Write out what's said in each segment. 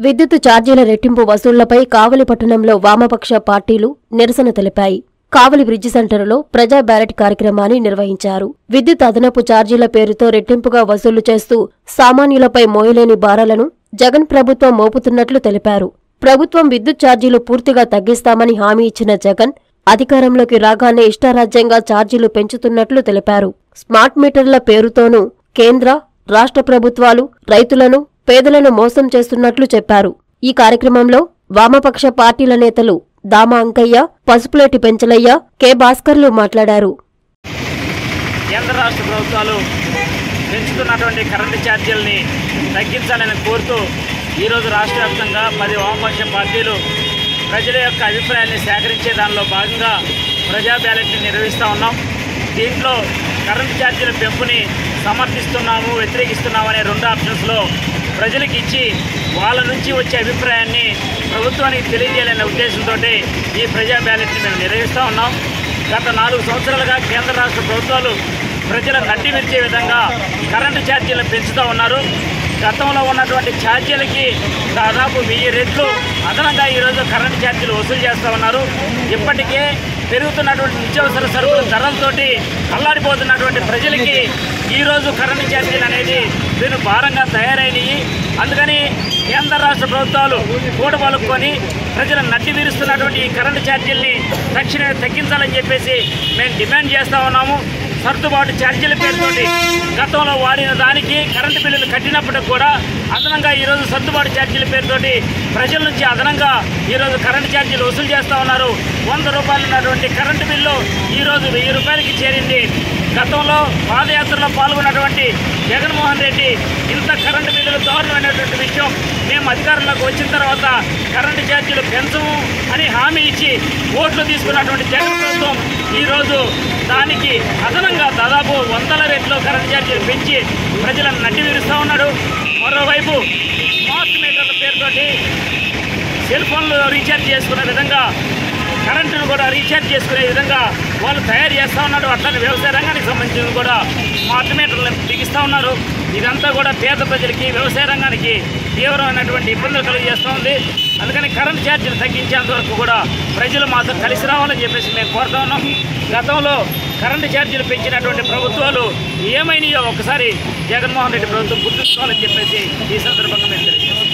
విద్యుత్ ఛార్జీల రెట్టింపు వసూళ్లపై కావలి పట్టణంలో వామపక్ష పార్టీలు నిరసన తెలిపాయి కావలి బ్రిడ్జి సెంటరులో ప్రజా బ్యాలెట్ కార్యక్రమాన్ని నిర్వహించారు విద్యుత్ అదనపు ఛార్జీల పేరుతో రెట్టింపుగా వసూలు చేస్తూ సామాన్యులపై మోయలేని భారాలను జగన్ ప్రభుత్వం మోపుతున్నట్లు తెలిపారు ప్రభుత్వం విద్యుత్ ఛార్జీలు పూర్తిగా తగ్గిస్తామని హామీ ఇచ్చిన జగన్ అధికారంలోకి రాగానే ఇష్టారాజ్యంగా ఛార్జీలు పెంచుతున్నట్లు తెలిపారు స్మార్ట్ మీటర్ల పేరుతోనూ కేంద్ర రాష్ట్ర ప్రభుత్వాలు రైతులను పేదలను మోసం చేస్తున్నట్లు చెప్పారు ఈ కార్యక్రమంలో వామపక్ష పార్టీల నేతలు దామ అంకయ్య పసుపులేటి పెంచలయ్య కె భాస్కర్లు మాట్లాడారు కేంద్ర రాష్ట్ర ప్రభుత్వాలు పెంచుతున్నటువంటి కరెంటు ఛార్జీలని తగ్గించాలని కోరుతూ ఈరోజు రాష్ట్ర వ్యాప్తంగా పది వామపక్ష పార్టీలు ప్రజల యొక్క అభిప్రాయాన్ని సేకరించే దానిలో భాగంగా ప్రజా బ్యాలెట్ని నిర్వహిస్తూ ఉన్నాం దీంట్లో కరెంటు ఛార్జీల పెంపుని సమర్థిస్తున్నాము వ్యతిరేకిస్తున్నాము అనే రెండు ఆప్షన్స్లో ప్రజలకు ఇచ్చి వాళ్ళ నుంచి వచ్చే అభిప్రాయాన్ని ప్రభుత్వానికి తెలియజేయాలనే ఉద్దేశంతో ఈ ప్రజా బ్యాలెట్ని మేము నిర్వహిస్తూ ఉన్నాం గత నాలుగు సంవత్సరాలుగా కేంద్ర రాష్ట్ర ప్రభుత్వాలు ప్రజల నడ్డి విరిచే విధంగా కరెంటు ఛార్జీలను పెంచుతూ ఉన్నారు గతంలో ఉన్నటువంటి ఛార్జీలకి దాదాపు వెయ్యి రెట్లు అదనంగా ఈరోజు కరెంటు ఛార్జీలు వసూలు చేస్తూ ఉన్నారు ఇప్పటికే పెరుగుతున్నటువంటి నిత్యావసర సరుకుల ధరలతోటి అల్లాడిపోతున్నటువంటి ప్రజలకి ఈరోజు కరెంటు ఛార్జీలు అనేది దీని భారంగా తయారైనవి అందుకని కేంద్ర రాష్ట్ర ప్రభుత్వాలు కూడబలుక్కొని ప్రజల నడ్డి వీరుస్తున్నటువంటి ఈ కరెంటు ఛార్జీల్ని తక్షణమే తగ్గించాలని చెప్పేసి మేము డిమాండ్ చేస్తూ ఉన్నాము సర్దుబాటు ఛార్జీల పేరుతోటి గతంలో వాడిన దానికి కరెంటు బిల్లులు కట్టినప్పటికి కూడా అదనంగా ఈరోజు సర్దుబాటు ఛార్జీల పేరుతోటి ప్రజల నుంచి అదనంగా ఈరోజు కరెంటు ఛార్జీలు వసూలు చేస్తూ ఉన్నారు వంద రూపాయలు ఉన్నటువంటి కరెంటు బిల్లు ఈరోజు వెయ్యి రూపాయలకి చేరింది గతంలో పాదయాత్రలో పాల్గొన్నటువంటి జగన్మోహన్ రెడ్డి ఇంత కరెంటు బిల్లులు దారుణమైనటువంటి విషయం మేము అధికారంలోకి వచ్చిన తర్వాత కరెంటు ఛార్జీలు పెంచము అని హామీ ఇచ్చి ఓట్లు తీసుకున్నటువంటి జగన్ ప్రభుత్వం ఈరోజు దానికి అదనంగా దాదాపు వందల రెట్లు కరెంటు ఛార్జీలు పెంచి ప్రజలను నడ్డి విరుస్తూ ఉన్నాడు మరోవైపు స్మార్ట్ మీటర్ల పేరుతోటి సెల్ ఫోన్లు రీఛార్జ్ చేసుకునే విధంగా కరెంటును కూడా రీఛార్జ్ చేసుకునే విధంగా వాళ్ళు తయారు చేస్తూ ఉన్నారు అట్లనే వ్యవసాయ రంగానికి సంబంధించిన కూడా స్మార్ట్ మీటర్లను బిగిస్తూ ఉన్నారు ఇదంతా కూడా పేద ప్రజలకి వ్యవసాయ రంగానికి తీవ్రమైనటువంటి ఇబ్బందులు కలిగజేస్తూ ఉంది అందుకని కరెంట్ ఛార్జీలు తగ్గించేంత వరకు కూడా ప్రజలు మాతో కలిసి రావాలని చెప్పేసి మేము కోరుతా ఉన్నాం గతంలో కరెంటు ఛార్జీలు పెంచినటువంటి ప్రభుత్వాలు ఏమైనాయో ఒకసారి జగన్మోహన్ రెడ్డి ప్రభుత్వం గుర్తుంచుకోవాలని చెప్పేసి ఈ సందర్భంగా మేము తెలియజేస్తాం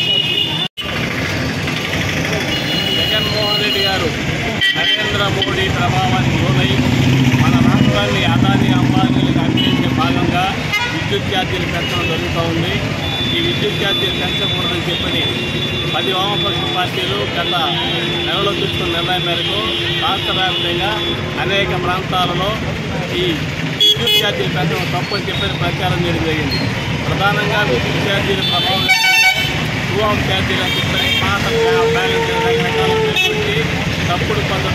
జగన్మోహన్ రెడ్డి గారు నరేంద్ర మోడీ ప్రభావానికి లోనై మన రాష్ట్రాన్ని అదాని అంబానీలకు అమ్మేసే భాగంగా విద్యుత్ ఛార్జీలు పెంచడం జరుగుతూ ఉంది ఈ విద్యుత్ ఛార్జీలు పెంచకూడదని చెప్పని పది వామపక్ష పార్టీలు గత నెలలో తీసుకున్న నిర్ణయం మేరకు రాష్ట్ర వ్యాప్తంగా అనేక ప్రాంతాలలో ఈ విద్యుత్ ఛార్జీలు పెంచడం తప్పని చెప్పని ప్రచారం చేయడం జరిగింది ప్రధానంగా విద్యుత్ ఛార్జీల ప్రభావం టూ ఆఫ్ ఛార్జీలు అని చెప్పి పాత బ్యాలెన్స్ రకరకాల పెట్టి తప్పుడు కొంత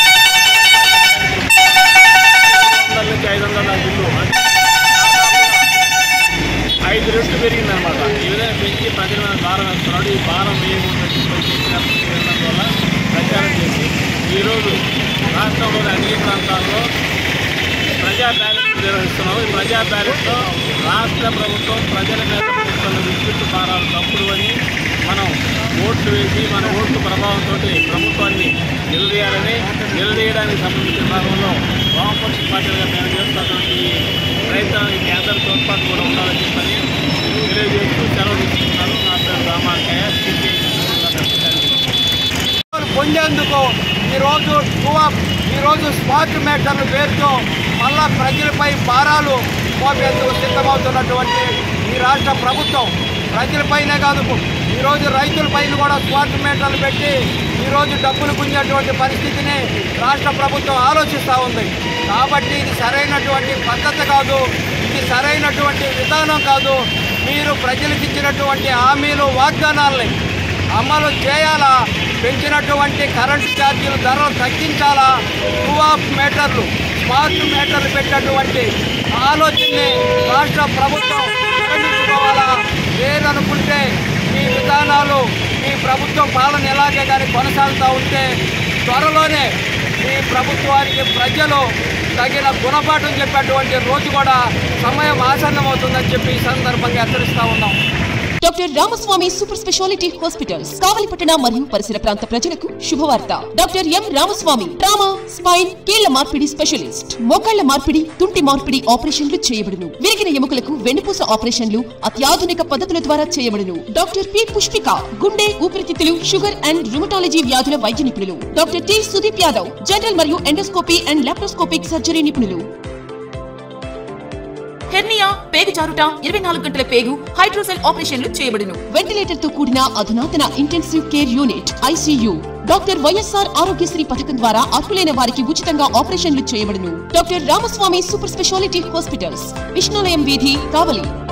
వందల నుంచి ఐదు వందల బిల్లు అంటే దాదాపుగా ఐదు రెట్లు పెరిగిందనమాట ఈ విధంగా పెంచి ప్రజల మీద భారం వేస్తున్నాడు ఈ భారం వేయకుండా చెప్పి చెప్పిన వల్ల ప్రచారం చేసి ఈరోజు రాష్ట్రంలోని అన్ని ప్రాంతాల్లో ప్రజా బ్యాలెట్ నిర్వహిస్తున్నాం ఈ ప్రజా బ్యాలెట్లో రాష్ట్ర ప్రభుత్వం ప్రజల మీద పెడుతున్న విద్యుత్ భారాలు తప్పుడు అని మనం ఓట్లు వేసి మన ఓట్లు ప్రభావంతో ప్రభుత్వాన్ని నిలదీయాలని నిలదీయడానికి సంబంధించిన భాగంలో వామపక్ష పార్టీలుగా మేము చేస్తున్నటువంటి ఈ ప్రయత్నానికి కేంద్ర తోడ్పాటు కూడా ఉండాలని చెప్పని తెలియజేస్తూ సెలవు తీసుకుంటున్నాను నా పేరు రామాకయ్య సిపిఐ పొందేందుకు ఈరోజు టూఅప్ ఈరోజు స్మార్ట్ మీటర్ల పేరుతో మళ్ళా ప్రజలపై భారాలు మోపేందుకు సిద్ధమవుతున్నటువంటి ఈ రాష్ట్ర ప్రభుత్వం ప్రజలపైనే కాదు ఈరోజు రైతులపైన కూడా స్మార్ట్ మీటర్లు పెట్టి ఈరోజు డబ్బులు గుంజేటువంటి పరిస్థితిని రాష్ట్ర ప్రభుత్వం ఆలోచిస్తూ ఉంది కాబట్టి ఇది సరైనటువంటి పద్ధతి కాదు ఇది సరైనటువంటి విధానం కాదు మీరు ప్రజలకు ఇచ్చినటువంటి హామీలు వాగ్దానాలని అమలు చేయాలా పెంచినటువంటి కరెంటు ఛార్జీలు ధరలు తగ్గించాలా టూ ఆఫ్ మీటర్లు స్మార్ట్ మీటర్లు పెట్టినటువంటి ఆలోచనని రాష్ట్ర ప్రభుత్వం నిర్వహించుకోవాలా లేదనుకుంటే ఈ విధానాలు ఈ ప్రభుత్వం పాలన ఎలాగే కానీ కొనసాగుతూ ఉంటే త్వరలోనే ఈ ప్రభుత్వానికి ప్రజలు తగిన గుణపాఠం చెప్పేటువంటి రోజు కూడా సమయం ఆసన్నమవుతుందని చెప్పి ఈ సందర్భంగా హెచ్చరిస్తూ ఉన్నాం doctor Ramaswamy super speciality hospitals కావలిపట్టణ మరియు పరిసర ప్రాంత ప్రజలకు శుభవార్త doctor M Ramaswamy trauma spine కీళ్ల మార్పిడి స్పెషలిస్ట్ మోకాళ్ల మార్పిడి తుంటి మార్పిడి ఆపరేషన్లు చేయబడును విరిగిన ఎముకలకు వెన్నుపూస ఆపరేషన్లు అత్యాధునిక పద్ధతుల ద్వారా చేయబడును డాక్టర్ పి పుష్పిక గుండె ఊపిరితిత్తులు షుగర్ అండ్ రుమటాలజీ వ్యాధుల వైద్య నిపుణులు doctor T Sudeep Yadav general మరియు ఎండోస్కోపీ అండ్ లాప్రోస్కోపిక్ సర్జరీ నిపుణులు హెర్నియా పేగు జారుట ఇరవై నాలుగు గంటల పేగు హైడ్రోసెల్ ఆపరేషన్లు చేయబడును వెంటిలేటర్ తో కూడిన అధునాతన intensive care unit ICU doctor YSR Aarogyasri పథకం ద్వారా అర్హులైన వారికి ఉచితంగా ఆపరేషన్లు చేయబడును doctor Ramaswamy super speciality hospitals Vishnulayam వీధి కావలి